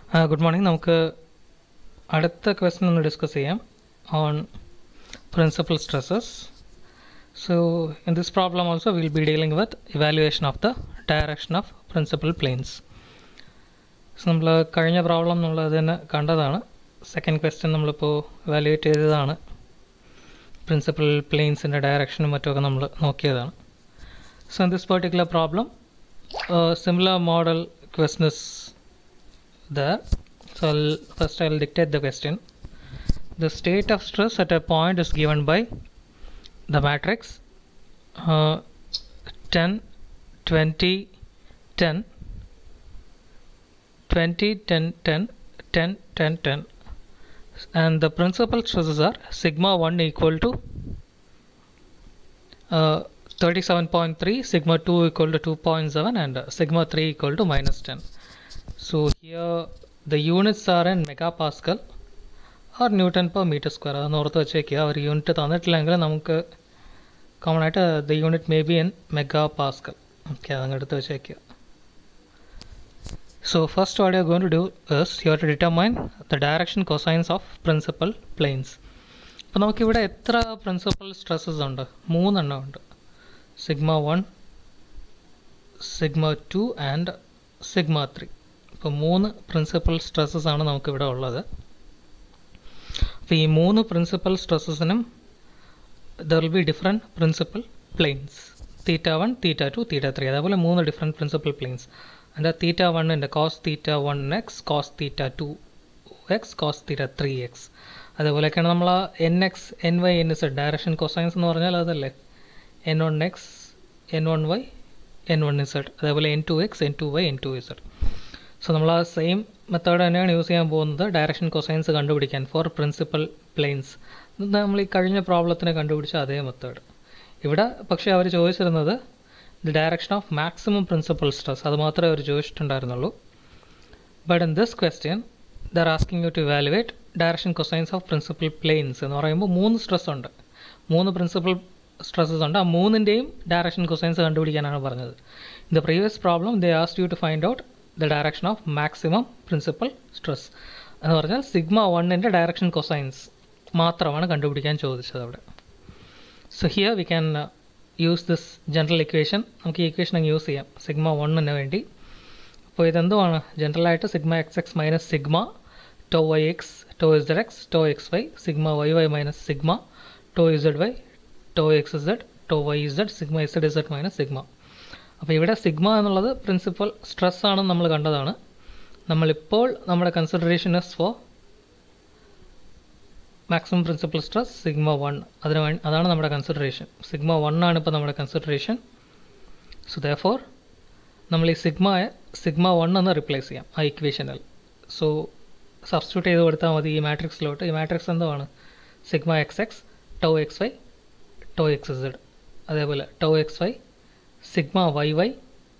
Good morning നമുക്ക് അടുത്ത question ഒന്ന് ഡിസ്കസ് ചെയ്യാം on principal stresses so in this problem also will be dealing with evaluation of the direction of principal planes so നമ്മൾ കഴിഞ്ഞ problem എന്നുള്ളത് തന്നെ കണ്ടതാണ് സെക്കൻഡ് ക്വസ്റ്റ്യൻ നമ്മളിപ്പോൾ ഇവാലുവേറ്റ് ചെയ്തതാണ് പ്രിൻസിപ്പൽ പ്ലെയിൻസിൻ്റെ ഡയറക്ഷനും മറ്റുമൊക്കെ നമ്മൾ നോക്കിയതാണ് so in this particular problem similar model question is there. So I'll, first I'll dictate the question. The state of stress at a point is given by the matrix uh, 10, 20, 10, 20, 10, 10, 10, 10, 10. And the principal stresses are sigma 1 equal to uh, 37.3 sigma 2 equal to 2.7 and uh, sigma 3 equal to minus 10 so here the units are in megapascal or newton per meter square അതൊന്ന് ഓർത്ത് വെച്ചേക്കുക ഒരു unit തന്നിട്ടില്ലെങ്കിൽ നമുക്ക് common ആയിട്ട് the unit may be in mega pascal okay അതങ്ങ് എടുത്ത് വെച്ചേക്കുക so first what you going to do is you to determine the direction cosines of principal planes അപ്പോൾ നമുക്കിവിടെ എത്ര പ്രിൻസിപ്പൽ സ്ട്രെസ്സസ് ഉണ്ട് മൂന്നെണ്ണം ഉണ്ട് sigma one sigma two and sigma three ഇപ്പോൾ മൂന്ന് പ്രിൻസിപ്പൽ സ്ട്രെസ്സസ് ആണ് നമുക്കിവിടെ ഉള്ളത് അപ്പോൾ ഈ മൂന്ന് പ്രിൻസിപ്പൽ സ്ട്രെസ്സസിനും there will be different principal planes theta one theta two theta three അതേപോലെ മൂന്ന് ഡിഫറെൻറ്റ് പ്രിൻസിപ്പൽ പ്ലെയിൻസ് അതിൻ്റെ തീറ്റ വണ്ണിൻ്റെ cos theta one X cos theta two X cos theta three X അതേപോലെയൊക്കെയാണ് നമ്മൾ ആ N X N Y N is direction cosines എന്ന് പറഞ്ഞാൽ അതല്ലേ N one X N one Y N one Z അതേപോലെ N two X N two Y N to Z so നമ്മൾ ആ same method തന്നെയാണ് യൂസ് ചെയ്യാൻ പോകുന്നത് ഡയറക്ഷൻ കൊസൈൻസ് കണ്ടുപിടിക്കാൻ ഫോർ പ്രിൻസിപ്പൽ പ്ലെയിൻസ് നമ്മൾ ഈ കഴിഞ്ഞ പ്രോബ്ലത്തിന് കണ്ടുപിടിച്ച അതേ മെത്തേഡ് ഇവിടെ പക്ഷേ അവർ ചോദിച്ചിരുന്നത് the direction of maximum principal stress അത് മാത്രമേ അവർ ചോദിച്ചിട്ടുണ്ടായിരുന്നുള്ളൂ but in this question they're asking you to evaluate direction cosines of principal planes എന്ന് പറയുമ്പോൾ മൂന്ന് സ്ട്രെസ് ഉണ്ട് മൂന്ന് പ്രിൻസിപ്പൽ സ്ട്രെസ്സസ് ഉണ്ട് ആ മൂന്നിൻ്റെയും ഡയറക്ഷൻ കൊസൈൻസ് കണ്ടുപിടിക്കാനാണ് പറഞ്ഞത് in the previous problem they asked you to find out the direction of maximum principal stress എന്ന് പറഞ്ഞാൽ സിഗ്മ വണ്ണിൻ്റെ ഡയറക്ഷൻ കൊസൈൻസ് മാത്രമാണ് കണ്ടുപിടിക്കാൻ ചോദിച്ചത് അവിടെ so here we can use this general equation നമുക്ക് ഈ ഇക്വേഷൻ അങ്ങ് യൂസ് ചെയ്യാം സിഗ്മ വണ്ണിന് വേണ്ടി അപ്പോൾ ഇതെന്തുവാണ് ജനറലായിട്ട് sigma X X minus sigma tau Y X tau Z X tau X Y sigma Y Y minus sigma tau Z Y tau X Z tau Y Z sigma Z Z minus sigma അപ്പോൾ ഇവിടെ sigma എന്നുള്ളത് principal stress ആണെന്ന് നമ്മൾ കണ്ടതാണ് നമ്മളിപ്പോൾ നമ്മുടെ consideration is for maximum principal stress sigma one അതിന് വേണ്ടി അതാണ് നമ്മുടെ കൺസിഡറേഷൻ സിഗ്മ വൺ ആണ് ഇപ്പോൾ നമ്മുടെ കൺസിഡറേഷൻ സോ ദോർ നമ്മൾ ഈ സിഗ്മയെ സിഗ്മ വൺ എന്ന് റിപ്ലേസ് ചെയ്യാം ആ ഇക്വേഷനിൽ സോ സബ്സ്റ്റിറ്റ്യൂട്ട് ചെയ്ത് കൊടുത്താൽ മതി ഈ മാട്രിക്സിലോട്ട് ഈ മാട്രിക്സ് എന്തുവാണ് sigma X X tau X Y tau X Z അതേപോലെ tau X Y sigma Y Y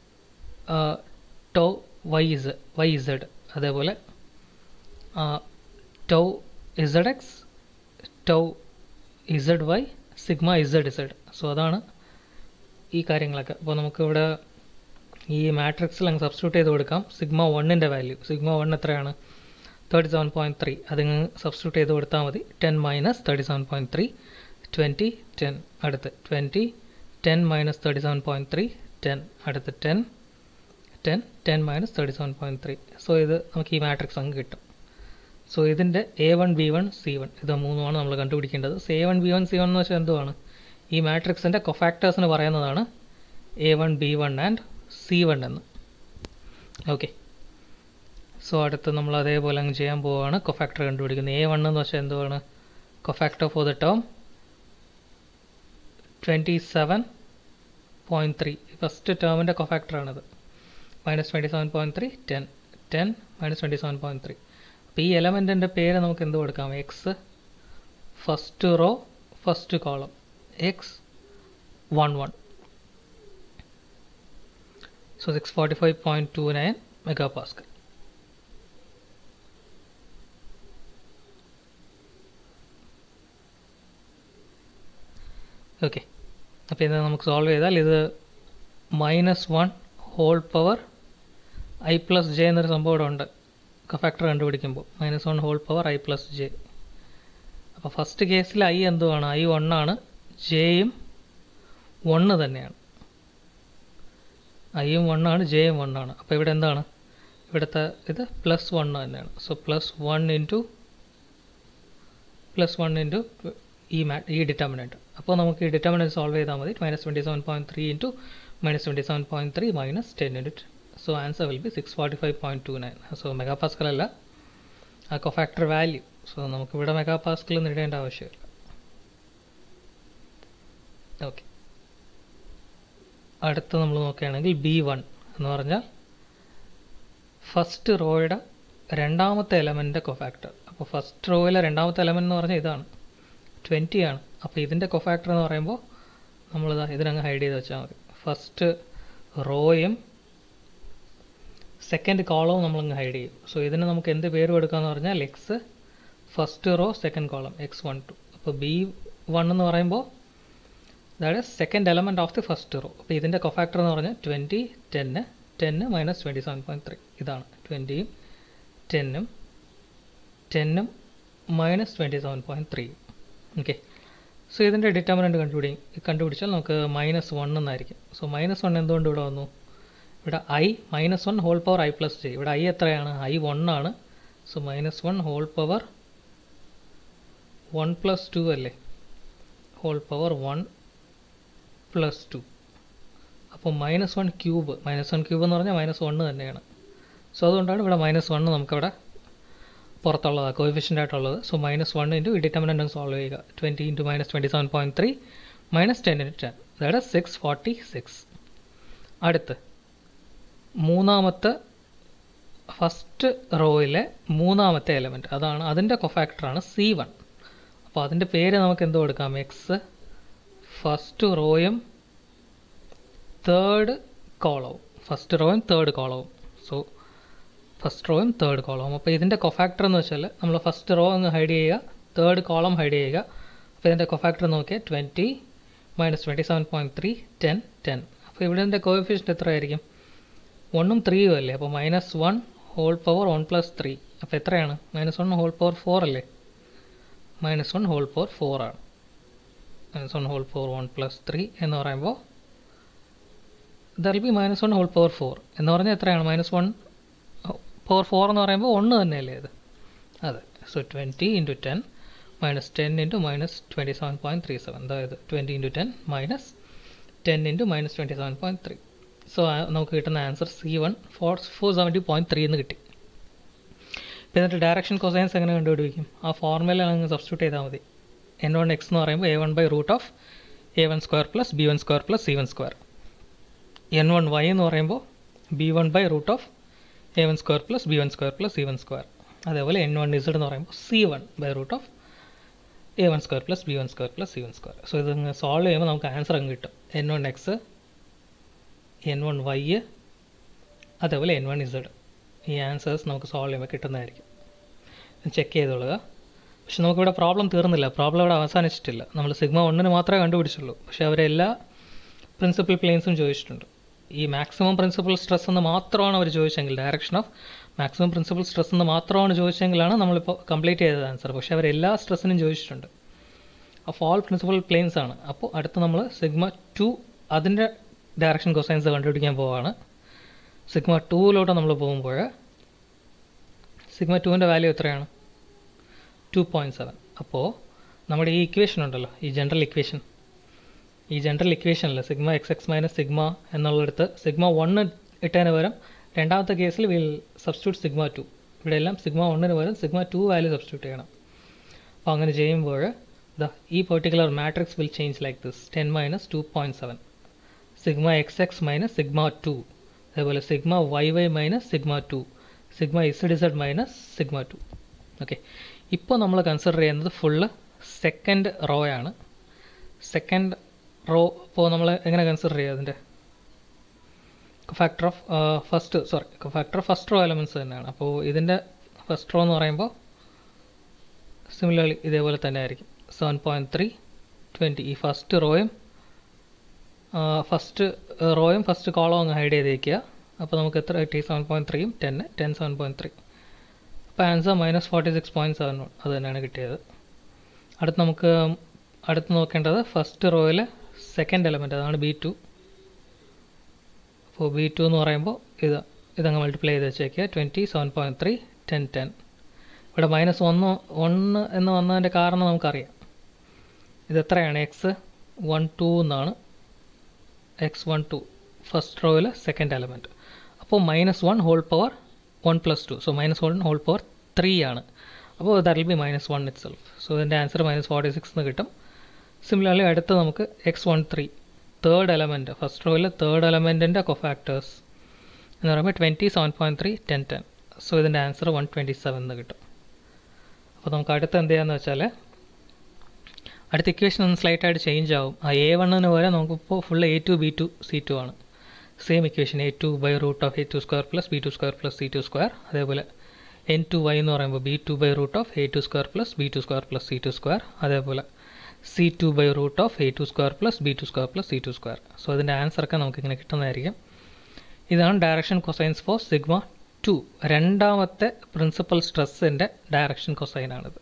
tau Y is Y Z അതേപോലെ tau Z X tau Z Y sigma Z Z so അതാണ് ഈ കാര്യങ്ങളൊക്കെ അപ്പോൾ നമുക്കിവിടെ ഈ മാട്രിക്സിൽ അങ്ങ് സബ്സ്റ്റിറ്റ്യൂട്ട് ചെയ്ത് കൊടുക്കാം സിഗ്മ വണ്ണിൻ്റെ വാല്യൂ സിഗ്മ വൺ എത്രയാണ് തേർട്ടി സെവൻ പോയിൻറ്റ് ത്രീ അതിങ്ങ് സബ്സ്റ്റിറ്റ്യൂട്ട് ചെയ്ത് കൊടുത്താൽ മതി ten minus thirty seven point three twenty ten അടുത്ത് twenty ten minus thirty seven point three ten അടുത്ത് ten ten ten minus thirty seven point three so ഇത് നമുക്ക് ഈ മാട്രിക്സ് അങ്ങ് കിട്ടും സോ ഇതിൻ്റെ A one B one C one ഇത് മൂന്നുമാണ് നമ്മൾ കണ്ടുപിടിക്കേണ്ടത് so A one B one C one എന്ന് വെച്ചാൽ എന്തുവാണ് ഈ മാട്രിക്സിൻ്റെ കൊഫാക്ടേഴ്സിന് പറയുന്നതാണ് A one B one and C one എന്ന് ഓക്കെ സോ അടുത്ത് നമ്മൾ അതേപോലെ അങ്ങ് ചെയ്യാൻ പോവുകയാണ് കൊഫാക്ടർ കണ്ടുപിടിക്കുന്നത് എ വൺ എന്ന് വെച്ചാൽ എന്തുവാണ് cofactor for the term twenty seven point three first ടേമിൻ്റെ കൊഫാക്ടറാണിത് minus twenty seven point three ten ten minus twenty seven point three അപ്പോൾ ഈ എലമെൻറ്റിൻ്റെ പേര് നമുക്ക് എന്ത് കൊടുക്കാം X first row first column X one one so 645.29 megapascal okay അപ്പോൾ ഇത് നമുക്ക് സോൾവ് ചെയ്താൽ ഇത് minus one whole power I plus J എന്നൊരു സംഭവം ഇവിടെ ഉണ്ട് ഫാക്ടർ കണ്ടുപിടിക്കുമ്പോൾ minus one whole power I plus J അപ്പോൾ ഫസ്റ്റ് കേസിൽ ഐ എന്തുവാണ് ഐ വണ്ണാണ് ജെയും വണ്ണ് തന്നെയാണ് ഐയും വണ്ണാണ് ജെയും വണ്ണാണ് അപ്പോൾ ഇവിടെ എന്താണ് ഇവിടുത്തെ ഇത് പ്ലസ് വൺ തന്നെയാണ് so plus one into plus one into ഈ മാ ഈ ഡിറ്റർമിനൻറ്റ് അപ്പോൾ നമുക്ക് ഈ ഡിറ്റർമിനൻറ്റ് സോൾവ് ചെയ്താൽ മതി minus twenty seven point three into minus twenty seven point three minus ten into so answer will be six forty five point two nine so megapascal അല്ല ആ കൊഫാക്ടർ വാല്യൂ സോ നമുക്കിവിടെ megapascal നേടേണ്ട ആവശ്യമില്ല okay അടുത്ത് നമ്മൾ നോക്കുകയാണെങ്കിൽ B one എന്ന് പറഞ്ഞാൽ ഫസ്റ്റ് റോയുടെ രണ്ടാമത്തെ എലമെൻ്റ് കൊഫാക്ടർ അപ്പോൾ ഫസ്റ്റ് റോയിലെ രണ്ടാമത്തെ എലമെൻ്റ് എന്ന് പറഞ്ഞാൽ ഇതാണ് ട്വൻറ്റി ആണ് അപ്പോൾ ഇതിൻ്റെ കൊഫാക്ടർ എന്ന് പറയുമ്പോൾ നമ്മളിതാ ഇതിനങ്ങ് ഹൈഡ് ചെയ്ത് വെച്ചാൽ മതി ഫസ്റ്റ് റോയും സെക്കൻഡ് കോളവും നമ്മളങ്ങ് ഹൈഡ് ചെയ്യും സോ ഇതിന് നമുക്ക് എന്ത് പേര് കൊടുക്കാമെന്ന് പറഞ്ഞാൽ X first row second column X one two അപ്പോൾ ബി വൺ എന്ന് പറയുമ്പോൾ അതായത് second element of the first row അപ്പോൾ ഇതിൻ്റെ കൊഫാക്ടർ എന്ന് പറഞ്ഞാൽ twenty ten ten minus twenty seven point three ഇതാണ് ട്വൻറ്റിയും ടെന്നും ടെന്നും minus twenty seven point three okay so ഇതിൻ്റെ ഡിറ്റർമിനൻറ്റ് കണ്ടുപിടി കണ്ടുപിടിച്ചാൽ നമുക്ക് മൈനസ് വൺ എന്നായിരിക്കും സോ മൈനസ് വൺ എന്തുകൊണ്ട് ഇവിടെ വന്നു ഇവിടെ I minus one whole power I plus J ഇവിടെ ഐ എത്രയാണ് ഐ വൺ ആണ് so minus one whole power one plus two അല്ലേ whole power one plus two അപ്പോൾ minus one cube minus one cube എന്ന് പറഞ്ഞാൽ മൈനസ് വണ്ണ് തന്നെയാണ് so അതുകൊണ്ടാണ് ഇവിടെ മൈനസ് വണ്ണ് നമുക്കിവിടെ പുറത്തുള്ളത് കോയിഫിഷ്യൻ്റ് ആയിട്ടുള്ളത് സോ മൈനസ് വൺ ഇൻറ്റു ഈ ഡിറ്റർമിനൻ്റ് സോൾവ് ചെയ്യുക twenty into minus twenty seven point three minus ten into ten അതായത് സിക്സ് ഫോർട്ടി സിക്സ് അടുത്ത് മൂന്നാമത്തെ ഫസ്റ്റ് റോയിലെ മൂന്നാമത്തെ എലമെൻറ്റ് അതാണ് അതിൻ്റെ കൊഫാക്ടറാണ് സി വൺ അപ്പോൾ അതിൻ്റെ പേര് നമുക്ക് എന്ത് കൊടുക്കാം എക്സ് ഫസ്റ്റ് റോയും തേർഡ് കോളവും ഫസ്റ്റ് റോയും തേർഡ് കോളവും സോ ഫസ്റ്റ് റോയും തേർഡ് കോളവും അപ്പോൾ ഇതിൻ്റെ കൊഫാക്ടർ എന്ന് വെച്ചാൽ നമ്മൾ ഫസ്റ്റ് റോ അങ്ങ് ഹൈഡ് ചെയ്യുക തേർഡ് കോളം ഹൈഡ് ചെയ്യുക അപ്പോൾ ഇതിൻ്റെ കൊഫാക്ടർ നോക്കിയാൽ twenty minus twenty seven point three ten ten അപ്പോൾ ഇവിടെ ഇതിൻ്റെ കോഫിഷ്യൻ്റ് എത്രയായിരിക്കും വണ്ണും ത്രീയും അല്ലേ അപ്പോൾ minus one whole power one plus three അപ്പോൾ എത്രയാണ് minus one whole power four അല്ലേ minus one whole power four ആണ് minus one whole power one plus three എന്ന് പറയുമ്പോൾ ദർ be minus one whole power four എന്ന് പറഞ്ഞാൽ എത്രയാണ് മൈനസ് വൺ പവർ ഫോർ എന്ന് പറയുമ്പോൾ ഒന്ന് തന്നെയല്ലേ ഇത് അതെ so twenty into ten minus ten into minus twenty seven point three seven അതായത് twenty into ten minus ten into minus twenty seven point three so നമുക്ക് കിട്ടുന്ന answer C one four four seventy point three എന്ന് കിട്ടി ഇപ്പോൾ എന്നിട്ട് direction cosines എങ്ങനെ കണ്ടുപിടിക്കും ആ ഫോർമുല അങ്ങ് സബ്സ്റ്റിറ്റ്യൂട്ട് ചെയ്താൽ മതി എൻ വൺ എക്സ് എന്ന് പറയുമ്പോൾ A one by root of A one square plus B one square plus C one square N one Y എന്ന് പറയുമ്പോൾ B one by root of A one square plus B one square plus C one square അതേപോലെ N one Z എന്ന് പറയുമ്പോൾ C one by root of A one square plus B one square plus C one square so ഇത് solve ചെയ്യുമ്പോൾ നമുക്ക് answer അങ്ങ് കിട്ടും N one X N one Y അതേപോലെ N one Z ഈ answers നമുക്ക് സോൾവ് ചെയ്യുമ്പോൾ കിട്ടുന്നതായിരിക്കും ചെക്ക് ചെയ്തോളുക പക്ഷെ നമുക്കിവിടെ പ്രോബ്ലം തീർന്നില്ല പ്രോബ്ലം ഇവിടെ അവസാനിച്ചിട്ടില്ല നമ്മൾ സിഗ്മ ഒന്നിന് മാത്രമേ കണ്ടുപിടിച്ചുള്ളൂ പക്ഷേ അവരെല്ലാ പ്രിൻസിപ്പൽ പ്ലെയിൻസും ചോദിച്ചിട്ടുണ്ട് ഈ മാക്സിമം പ്രിൻസിപ്പൽ സ്ട്രെസ് എന്ന് മാത്രമാണ് അവർ ചോദിച്ചെങ്കിൽ direction of maximum principal stress എന്ന് മാത്രമാണ് ചോദിച്ചെങ്കിലാണ് നമ്മളിപ്പോൾ കംപ്ലീറ്റ് ചെയ്തത് ആൻസർ പക്ഷേ അവർ എല്ലാ സ്ട്രെസ്സിനും ചോദിച്ചിട്ടുണ്ട് അപ്പോൾ ഓൾ പ്രിൻസിപ്പൽ പ്ലെയിൻസ് ആണ് അപ്പോൾ അടുത്ത് നമ്മൾ സിഗ്മ ടു അതിൻ്റെ ഡയറക്ഷൻ കൊസൈൻസ് കണ്ടുപിടിക്കാൻ പോവാണ് സിഗ്മ ടൂവിലോട്ട് നമ്മൾ പോകുമ്പോൾ സിഗ്മ ടുവിൻ്റെ വാല്യൂ എത്രയാണ് ടു പോയിൻറ്റ് സെവൻ അപ്പോൾ നമ്മുടെ ഈ ഇക്വേഷൻ ഉണ്ടല്ലോ ഈ ജനറൽ ഇക്വേഷൻ ഈ ജനറൽ ഇക്വേഷനിൽ sigma X X minus sigma എന്നുള്ളിടത്ത് സിഗ്മ വണ്ണ് ഇട്ടതിന് പകരം രണ്ടാമത്തെ കേസിൽ വിൽ സബ്സ്റ്റിറ്റ്യൂട്ട് സിഗ്മ ടു ഇവിടെ എല്ലാം സിഗ്മ വണ്ണിന് പകരം സിഗ്മ ടു വാല്യൂ സബ്സ്റ്റിറ്റ്യൂട്ട് ചെയ്യണം അപ്പോൾ അങ്ങനെ ചെയ്യുമ്പോൾ ദ ഈ particular matrix will change like this ten minus two point seven sigma X X minus sigma two അതേപോലെ sigma Y Y minus sigma two sigma Z Z minus sigma two okay ഇപ്പോൾ നമ്മൾ consider ചെയ്യുന്നത് full second row ആണ് second row ഇപ്പോൾ നമ്മൾ എങ്ങനെ consider ചെയ്യുക അതിൻ്റെ factor of first sorry factor first row elements തന്നെയാണ് അപ്പോൾ ഇതിൻ്റെ ഫസ്റ്റ് റോ എന്ന് പറയുമ്പോൾ സിമിലർലി ഇതേപോലെ തന്നെ ആയിരിക്കും സെവൻ പോയിൻറ്റ് ത്രീ ട്വൻറ്റി ഈ ഫസ്റ്റ് റോയും ഫസ്റ്റ് റോയും ഫസ്റ്റ് കോളവും അങ്ങ് ഹൈഡ് ചെയ്തേക്കുക അപ്പോൾ നമുക്ക് എത്ര കിട്ടി സെവൻ പോയിൻറ്റ് ത്രീയും ten ten seven point three അപ്പോൾ answer minus forty six point seven one അത് തന്നെയാണ് കിട്ടിയത് അടുത്ത് നമുക്ക് അടുത്ത് നോക്കേണ്ടത് ഫസ്റ്റ് റോയിൽ സെക്കൻഡ് എലമെൻറ്റ് അതാണ് ബി ടു അപ്പോൾ ബി ടു എന്ന് പറയുമ്പോൾ ഇത് ഇതങ്ങ് മൾട്ടിപ്ലൈ ചെയ്ത് വെച്ചേക്കുക twenty seven point three ten ten ഇവിടെ മൈനസ് ഒന്ന് ഒന്ന് എന്ന് വന്നതിൻ്റെ കാരണം നമുക്കറിയാം ഇത് എത്രയാണ് എക്സ് വൺ ടു എന്നാണ് എക്സ് വൺ ടു ഫസ്റ്റ് റോയിൽ സെക്കൻഡ് എലമെൻറ്റ് അപ്പോൾ minus one whole power one plus two so minus one whole power three ആണ് അപ്പോൾ that will be minus one itself so ഇതിൻ്റെ ആൻസർ മൈനസ് ഫോർട്ടി സിക്സ് എന്ന് കിട്ടും similarly അടുത്ത് നമുക്ക് X one three third element first റോയിൽ third എലമെൻറ്റിൻ്റെ cofactors എന്ന് പറയുമ്പോൾ twenty seven point three ten ten so ഇതിൻ്റെ ആൻസർ വൺ ട്വൻറ്റി സെവൻ എന്ന് കിട്ടും അപ്പോൾ നമുക്ക് അടുത്ത് എന്ത് ചെയ്യാമെന്ന് വെച്ചാൽ അടുത്ത ഇക്വേഷൻ ഒന്ന് സ്ലൈറ്റ് ആയിട്ട് ചേഞ്ച് ആവും ആ എ വണ്ണിന് പകരം നമുക്കിപ്പോൾ full A two B two C two ആണ് same equation A two by root of A two square plus B two square plus C two square അതേപോലെ എൻ ടു വൈ എന്ന് പറയുമ്പോൾ B two by root of A two square plus B two square plus C two square അതേപോലെ C two by root of A two square plus B two square plus C two square so ഇതിൻ്റെ ആൻസറൊക്കെ നമുക്കിങ്ങനെ കിട്ടുന്നതായിരിക്കും ഇതാണ് direction cosines for sigma two രണ്ടാമത്തെ principal സ്ട്രെസ്സിൻ്റെ direction കൊസൈനാണിത്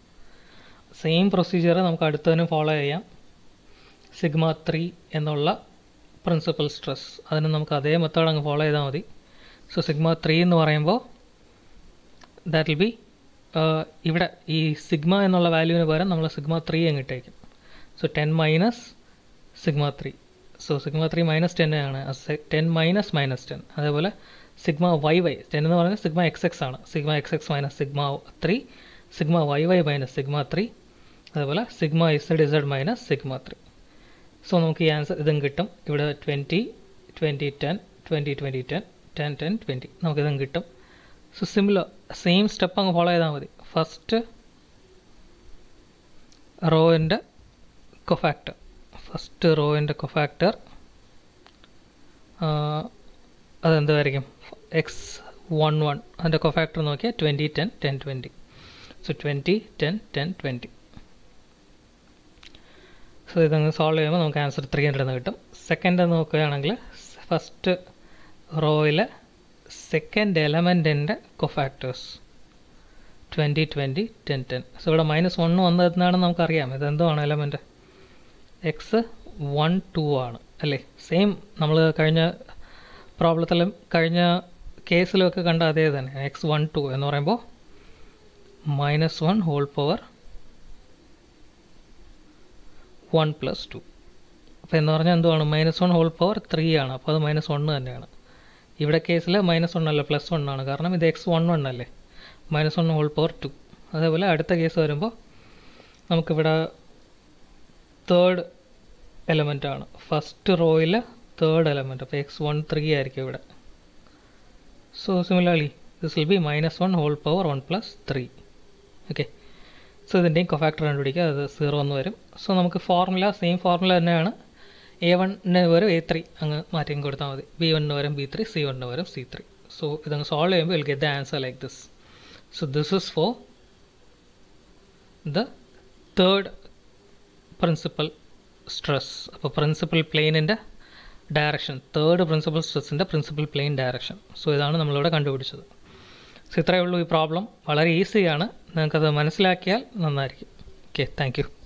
same procedure നമുക്ക് അടുത്തതിനും ഫോളോ ചെയ്യാം സിഗ്മ ത്രീ എന്നുള്ള പ്രിൻസിപ്പൽ സ്ട്രെസ് അതിന് നമുക്ക് അതേ മെത്തേഡ് അങ്ങ് ഫോളോ ചെയ്താൽ മതി സോ സിഗ്മ ത്രീ എന്ന് പറയുമ്പോൾ ദാറ്റ് വിൽ ബി ഇവിടെ ഈ സിഗ്മ എന്നുള്ള വാല്യൂവിന് പകരം നമ്മൾ സിഗ്മ ത്രീ അങ്ങിട്ടേക്കും so ten minus sigma three so sigma three minus ten ആണ് ടെൻ മൈനസ് മൈനസ് ടെൻ അതേപോലെ സിഗ്മ വൈ വൈ ടെൻ എന്ന് പറയുന്നത് സിഗ്മ എക്സ് എക്സ് ആണ് sigma X X minus sigma three sigma Y Y minus sigma three അതേപോലെ sigma Z Z minus sigma three so നമുക്ക് ഈ answer ഇതും കിട്ടും ഇവിടെ twenty twenty ten twenty twenty ten ten ten twenty നമുക്കിതും കിട്ടും so similar same step അങ്ങ് follow ചെയ്താൽ മതി ഫസ്റ്റ് റോയിൻ്റെ കൊഫാക്ടർ ഫസ്റ്റ് റോയിൻ്റെ കൊഫാക്ടർ അതെന്തായിരിക്കും എക്സ് വൺ വൺ അതിൻ്റെ കൊഫാക്ടർ നോക്കിയാൽ twenty ten ten twenty so twenty ten ten twenty so ഇതങ്ങ് സോൾവ് ചെയ്യുമ്പോൾ നമുക്ക് ആൻസർ ത്രീ ഹൺഡ്രഡ് എന്ന് കിട്ടും സെക്കൻഡ് നോക്കുകയാണെങ്കിൽ ഫസ്റ്റ് റോയിലെ സെക്കൻഡ് എലമെൻറ്റിൻ്റെ cofactors twenty twenty ten ten so ഇവിടെ മൈനസ് വൺ വന്നതെന്നാണെന്ന് നമുക്കറിയാം ഇതെന്തുമാണ് എലമെൻറ്റ് എക്സ് വൺ ടു ആണ് അല്ലേ സെയിം നമ്മൾ കഴിഞ്ഞ പ്രോബ്ലത്തിലും കഴിഞ്ഞ കേസിലുമൊക്കെ കണ്ട അതേ തന്നെ എക്സ് വൺ ടു എന്ന് പറയുമ്പോൾ minus one whole power one plus two അപ്പോൾ എന്ന് പറഞ്ഞാൽ എന്തുവാണ് minus one whole power three ആണ് അപ്പോൾ അത് മൈനസ് വണ്ണ് തന്നെയാണ് ഇവിടെ കേസിൽ മൈനസ് വൺ അല്ല പ്ലസ് വൺ ആണ് കാരണം ഇത് എക്സ് വൺ വൺ അല്ലേ minus one whole power two അതേപോലെ അടുത്ത കേസ് വരുമ്പോൾ നമുക്കിവിടെ തേർഡ് എലമെൻ്റ് ആണ് ഫസ്റ്റ് റോയിൽ തേർഡ് എലമെൻറ്റ് അപ്പോൾ എക്സ് വൺ ത്രീ ആയിരിക്കും ഇവിടെ so similarly this will be minus one whole power one plus three okay so ഇതിൻ്റെയും കൊഫാക്ടർ കണ്ടുപിടിക്കുക അത് സീറോ എന്ന് വരും സോ നമുക്ക് ഫോർമുല സെയിം ഫോർമുല തന്നെയാണ് എ വണ്ണിന് പകരം എ ത്രീ അങ്ങ് മാറ്റി കൊടുത്താൽ മതി ബി വണ്ണിന് പകരം ബി ത്രീ സി വണ്ണിന് പകരം സി ത്രീ സോ ഇതങ്ങ് സോൾവ് ചെയ്യുമ്പോൾ will get the answer like this so this is for the third principal stress അപ്പോൾ പ്രിൻസിപ്പൽ പ്ലെയിനിൻ്റെ ഡയറക്ഷൻ തേർഡ് പ്രിൻസിപ്പൽ സ്ട്രെസ്സിൻ്റെ പ്രിൻസിപ്പൽ പ്ലെയിൻ ഡയറക്ഷൻ സോ ഇതാണ് നമ്മളിവിടെ കണ്ടുപിടിച്ചത് സോ ഇത്രയേ ഉള്ളൂ ഈ പ്രോബ്ലം വളരെ ഈസിയാണ് നിങ്ങൾക്കത് മനസ്സിലാക്കിയാൽ നന്നായിരിക്കും ഓക്കെ താങ്ക് യു